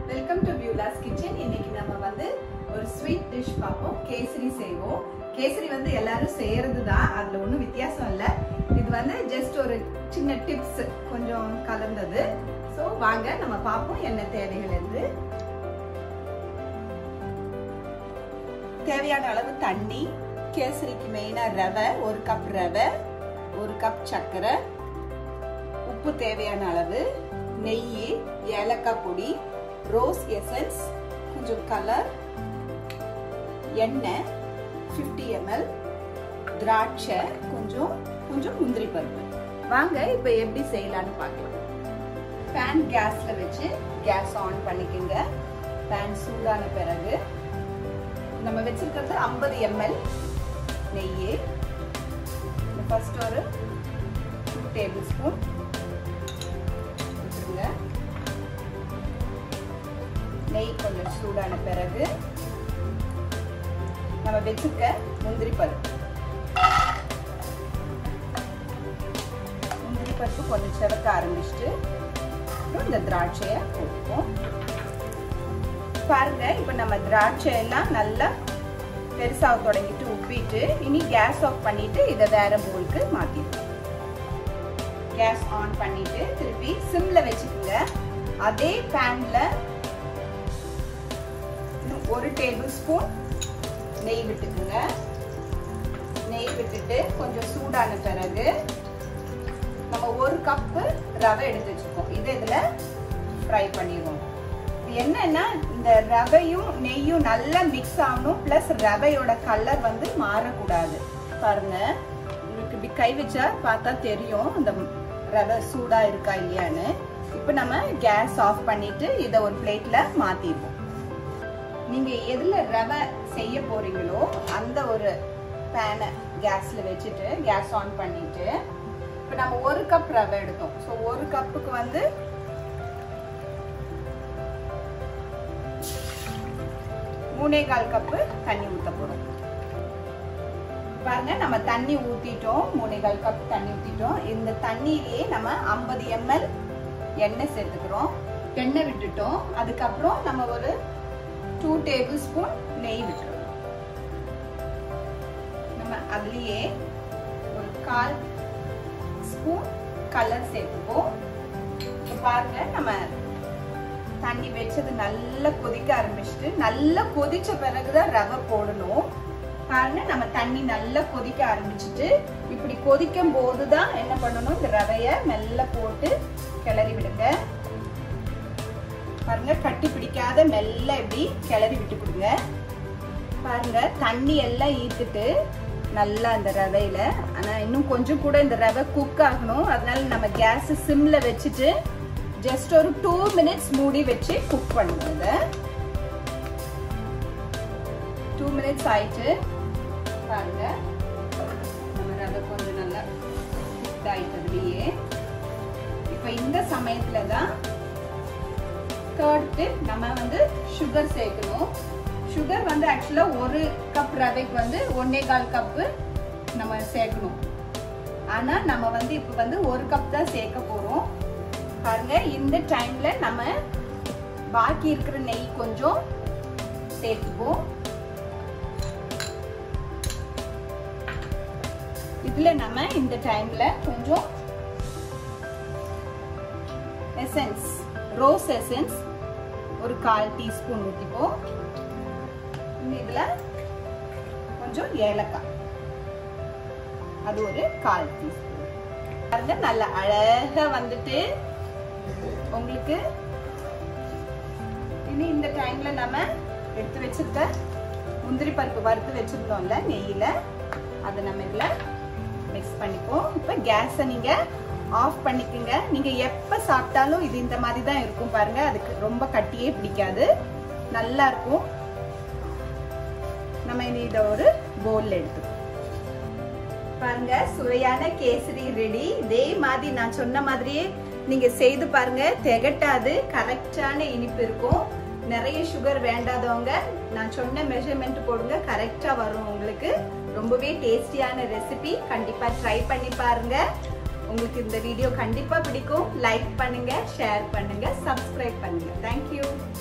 welcome to பியூலாஸ் kitchen இன்னைக்கு நம்ம வந்து ஒரு ஸ்வீட் டிஷ் பார்ப்போம் கேசரி செய்வோம் கேசரி வந்து எல்லாரும் செய்யறது தான் அதுல ஒன்றும் வித்தியாசம் இல்லை இது வந்து ஜஸ்ட் ஒரு சின்ன டிப்ஸ் கொஞ்சம் கலந்தது ஸோ வாங்க நம்ம பார்ப்போம் என்ன தேவைகள் இருந்து தேவையான அளவு தண்ணி கேசரிக்கு மெயினா ரவை ஒரு கப் ரவை ஒரு கப் சர்க்கரை உப்பு தேவையான அளவு நெய் ஏலக்காய் பொடி ரோஸ் எசன்ஸ் கொஞ்சம் கலர் எண்ணெய் ஃபிஃப்டி எம்எல் திராட்சை கொஞ்சம் கொஞ்சம் முந்திரி பருப்பு வாங்க இப்போ எப்படி செய்யலான்னு பார்க்கலாம் பேன் கேஸ்ல வச்சு கேஸ் ஆன் பண்ணிக்கோங்க பேன் சூடான பிறகு நம்ம வச்சிருக்கிறது ஐம்பது எம்எல் நெய் ஃபர்ஸ்ட் ஒரு டூ டேபிள் ஸ்பூன் விட்டுருங்க நெய் கொஞ்சம் சூடான பிறகு நம்ம வச்சுக்க முந்திரி பருப்பு முந்திரி பருப்பு கொஞ்சம் செவக்க ஆரம்பிச்சுட்டு அப்புறம் இந்த திராட்சையை போட்டுப்போம் பாருங்க இப்போ நம்ம திராட்சை எல்லாம் நல்லா பெருசாக தொடங்கிட்டு உப்பிட்டு இனி கேஸ் ஆஃப் பண்ணிட்டு இதை வேற போலுக்கு மாத்திடுவோம் கேஸ் ஆன் பண்ணிட்டு திருப்பி சிம்ல வச்சுக்கோங்க அதே பேன்ல ஒரு டேபிள் ஸ்பூன் நெய் விட்டுக்குங்க நெய் விட்டுட்டு கொஞ்சம் சூடான பிறகு நம்ம ஒரு கப்பு ரவை எடுத்து வச்சுக்கோம் இதை இதுல ஃப்ரை பண்ணிடுவோம் இது என்னன்னா இந்த ரவையும் நெய்யும் நல்லா மிக்ஸ் ஆகணும் பிளஸ் ரவையோட கலர் வந்து மாறக்கூடாது பாருங்க உங்களுக்கு இப்படி கை வச்சா பார்த்தா தெரியும் இந்த ரவை சூடா இருக்கா இல்லையான்னு இப்போ நம்ம கேஸ் ஆஃப் பண்ணிட்டு இதை ஒரு பிளேட்ல மாத்திடுவோம் நீங்க எதுல ரவை செய்ய போறீங்களோ அந்த ஒரு பேனை கேஸ்ல வச்சுட்டு கேஸ் ஆன் பண்ணிட்டு இப்போ நம்ம ஒரு கப் ரவை எடுத்தோம் ஸோ ஒரு கப்புக்கு வந்து மூணே கால் கப்பு தண்ணி ஊத்த போறோம் பாருங்க நம்ம தண்ணி ஊத்திட்டோம் மூணே கால் கப் தண்ணி ஊத்திட்டோம் இந்த தண்ணியிலேயே நம்ம ஐம்பது எம்எல் எண்ணெய் சேர்த்துக்கிறோம் எண்ணெய் விட்டுட்டோம் அதுக்கப்புறம் நம்ம ஒரு டூ டேபிள் ஸ்பூன் நெய் விட்டுறோம் நம்ம அதுலயே ஒரு கால் ஸ்பூன் கலர் சேர்த்துப்போம் பாருங்க நம்ம தண்ணி வச்சது நல்லா கொதிக்க ஆரம்பிச்சுட்டு நல்லா கொதிச்ச பிறகுதான் ரவை போடணும் பாருங்க நம்ம தண்ணி நல்லா கொதிக்க ஆரம்பிச்சுட்டு இப்படி கொதிக்கும் போதுதான் என்ன பண்ணணும் இந்த ரவைய மெல்ல போட்டு கிளறி விடுங்க பாருங்க கட்டி பிடிக்காத மெல்ல இப்படி கிளறி விட்டு கொடுங்க பாருங்க தண்ணி எல்லாம் ஈத்துட்டு நல்லா இந்த ரவையில ஆனா இன்னும் கொஞ்சம் கூட இந்த ரவை குக் ஆகணும் அதனால நம்ம கேஸ் சிம்ல வச்சுட்டு ஜஸ்ட் ஒரு டூ மினிட்ஸ் மூடி வச்சு குக் பண்ணுவோம் இதை டூ மினிட்ஸ் ஆயிட்டு பாருங்க நம்ம ரவை கொஞ்சம் நல்லா குக் ஆயிட்டதுலயே இப்ப இந்த சமயத்துல தான் தேர்ட் டிப் நம்ம வந்து சுகர் சேர்க்கணும் சுகர் வந்து ஆக்சுவலா ஒரு கப் ரவைக்கு வந்து ஒன்னே கால் கப்பு நம்ம சேர்க்கணும் ஆனா நம்ம வந்து இப்ப வந்து ஒரு கப் தான் சேர்க்க போறோம் பாருங்க இந்த டைம்ல நம்ம பாக்கி இருக்கிற நெய் கொஞ்சம் சேர்த்துப்போம் இதுல நம்ம இந்த டைம்ல கொஞ்சம் எசன்ஸ் ரோஸ் எசன்ஸ் ஒரு கால் டீஸ்பூன் ஊற்றிப்போம் இதுல கொஞ்சம் ஏலக்காய் அது ஒரு கால் டீஸ்பூன் பாருங்க நல்ல அழகா வந்துட்டு உங்களுக்கு இனி இந்த டைம்ல நம்ம எடுத்து வச்சிருக்க முந்திரி பருப்பு வறுத்து வச்சிருந்தோம்ல நெய்யில அதை நம்ம இதுல மிக்ஸ் பண்ணிப்போம் இப்போ கேஸை நீங்க ஆஃப் பண்ணிக்கோங்க நீங்க எப்ப சாப்பிட்டாலும் இது இந்த மாதிரி தான் இருக்கும் பாருங்க அதுக்கு ரொம்ப கட்டியே பிடிக்காது நல்லா இருக்கும் நம்ம இனி இதை ஒரு பவுல்ல எடுத்துக்கோம் பாருங்க சுவையான கேசரி ரெடி இதே மாதிரி நான் சொன்ன மாதிரியே நீங்க செய்து பாருங்க திகட்டாது கரெக்டான இனிப்பு இருக்கும் நிறைய சுகர் வேண்டாதவங்க நான் சொன்ன மெஷர்மெண்ட் போடுங்க கரெக்டா வரும் உங்களுக்கு ரொம்பவே டேஸ்டியான ரெசிபி கண்டிப்பா ட்ரை பண்ணி பாருங்க உங்களுக்கு இந்த வீடியோ கண்டிப்பா பிடிக்கும் லைக் பண்ணுங்க ஷேர் பண்ணுங்க சப்ஸ்கிரைப் பண்ணுங்க தேங்க்யூ